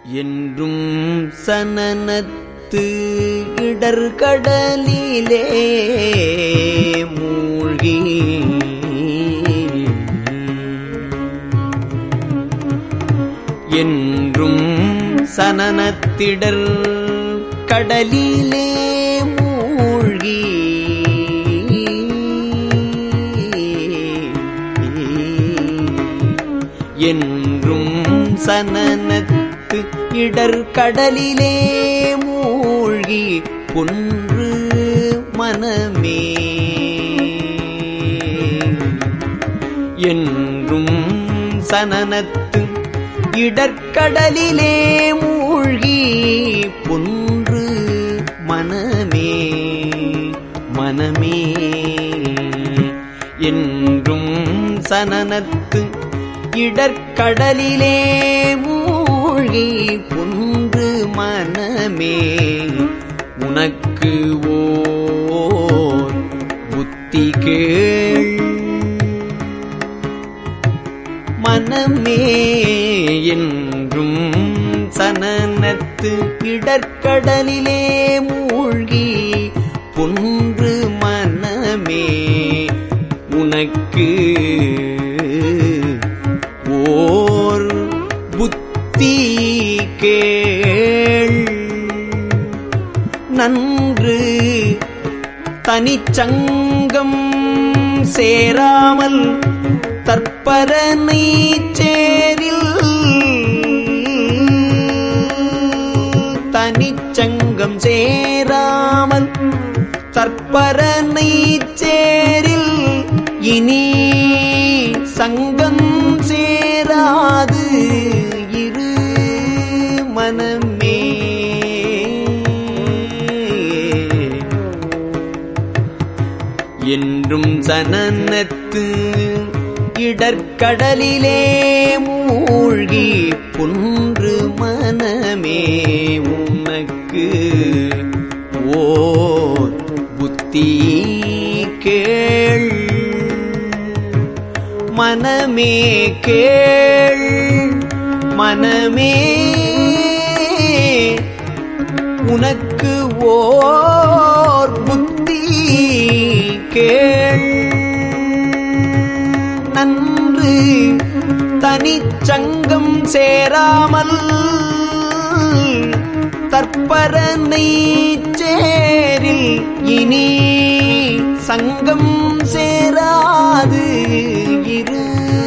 என்றும் சனனத்து இடர்கடலிலே மூழ்கி என்றும் சனனத்திடர் கடலிலே மூழ்கி என்றும் சனனத்து இடர் கடலிலே மூழ்கி கொன்று மனமே என்றும் சனனத்து இடர்கடலிலே மூழ்கி பொன்று மனமே மனமே என்றும் சனனத்து இடர்கடலிலே மூழ்கி பொன்று மனமே உனக்கு ஓர் புத்தி கேள் மனமே என்றும் சனனத்து இடர்கடலிலே மூழ்கி பொன்று மனமே உனக்கு ஓர் புத்தி கேள் நன்று தனிச்சங்கம் சேராமல் தற்பரனை சேரில் தனிச்சங்கம் சேராமல் தற்பரனை சேரில் இனி சங்கம் சேராது இரு மனமே என்றும் சனனத்து இடர்கடலிலே மூழ்கி புன்று மனமே உனக்கு ஓர் புத்தி கேள் மனமே கேள் மனமே உனக்கு ஓர் புத்தி கேள் நன்று தனிச்சங்கம் சேராமல் தற்பரனை சேரில் இனி சங்கம் சேராது இரு